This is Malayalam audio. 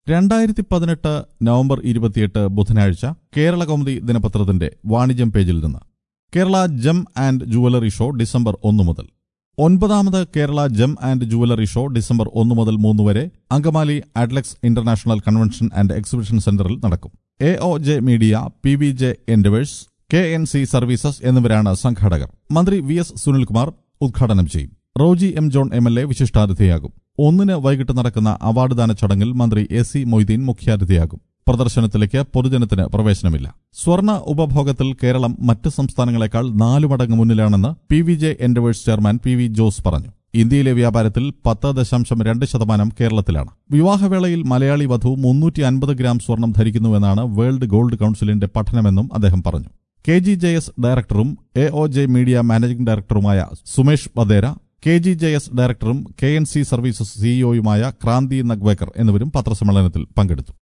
രണ്ടായിരത്തി പതിനെട്ട് നവംബർ ഇരുപത്തിയെട്ട് ബുധനാഴ്ച കേരള കൗമുദി ദിനപത്രത്തിന്റെ വാണിജ്യം പേജിൽ നിന്ന് കേരള ജം ആൻഡ് ജുവലറി ഷോ ഡിസംബർ ഒന്ന് മുതൽ ഒൻപതാമത് കേരള ജം ആൻഡ് ജുവലറി ഷോ ഡിസംബർ ഒന്ന് മുതൽ മൂന്ന് വരെ Angamaly Adlux international convention and exhibition സെന്ററിൽ നടക്കും A O J Media P V J Endeavours K N C Services എന്നിവരാണ് സംഘാടകർ മന്ത്രി വി എസ് സുനിൽകുമാർ ഉദ്ഘാടനം ചെയ്യും Roji M John M L A വിശിഷ്ടാതിഥിയാകും ഒന്നിന് വൈകിട്ട് നടക്കുന്ന അവാർഡ് ദാന ചടങ്ങിൽ മന്ത്രി എ സി മൊയ്തീൻ മുഖ്യാതിഥിയാകും പ്രദർശനത്തിലേക്ക് പൊതുജനത്തിന് പ്രവേശനമില്ല സ്വർണ്ണ ഉപഭോഗത്തിൽ കേരളം മറ്റ് സംസ്ഥാനങ്ങളെക്കാൾ നാലു മടങ്ങ് മുന്നിലാണെന്ന് P V J Endeavours chairman P V Jose പറഞ്ഞു ഇന്ത്യയിലെ വ്യാപാരത്തിൽ പത്ത് ദശാംശം രണ്ട് ശതമാനം കേരളത്തിലാണ് വിവാഹവേളയിൽ മലയാളി വധു മുന്നൂറ്റി അൻപത് ഗ്രാം സ്വർണം ധരിക്കുന്നുവെന്നാണ് വേൾഡ് ഗോൾഡ് കൌൺസിലിന്റെ പഠനമെന്നും അദ്ദേഹം പറഞ്ഞു കെ ജി ജെ എസ് ഡയറക്ടറും A O J Media managing ഡയറക്ടറുമായ Sumesh Vadhera K G J S ഡയറക്ടറും കെ എൻ സി സർവീസസ് സിഇഒയുമായ ക്രാന്തി നഗ്വേക്കർ എന്നിവരും പത്രസമ്മേളനത്തിൽ പങ്കെടുത്തു